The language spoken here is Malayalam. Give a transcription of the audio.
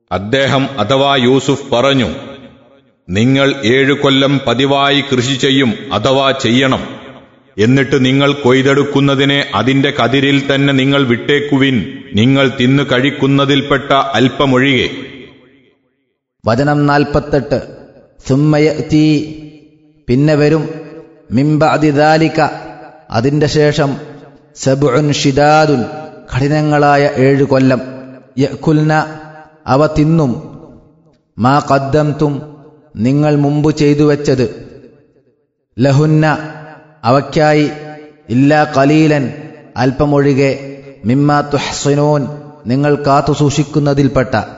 അദ്ദേഹം അഥവാ യൂസുഫ് പറഞ്ഞു നിങ്ങൾ ഏഴു കൊല്ലം പതിവായി കൃഷി ചെയ്യും അഥവാ ചെയ്യണം എന്നിട്ട് നിങ്ങൾ കൊയ്തെടുക്കുന്നതിനെ അതിന്റെ കതിരിൽ തന്നെ നിങ്ങൾ വിട്ടേക്കുവിൻ നിങ്ങൾ തിന്നു കഴിക്കുന്നതിൽപ്പെട്ട അല്പമൊഴികെ വചനം നാൽപ്പത്തെട്ട് സുമ്മയത്തി പിന്നെ വരും മിംബഅദിദാലിക അതിന്റെ ശേഷം സബുൻ ഷിദാദുൻ കഠിനങ്ങളായ ഏഴു കൊല്ലം യക്കുൽന അവ തിന്നും മാ കദ്ദംതും നിങ്ങൾ മുമ്പ് ചെയ്തു വച്ചത് ലഹുന്ന അവയ്ക്കായി ഇല്ലാ കലീലൻ അല്പമൊഴികെ മിമ്മ തുഹ്സിനൂൻ നിങ്ങൾ കാത്തു സൂക്ഷിക്കുന്നതിൽപ്പെട്ട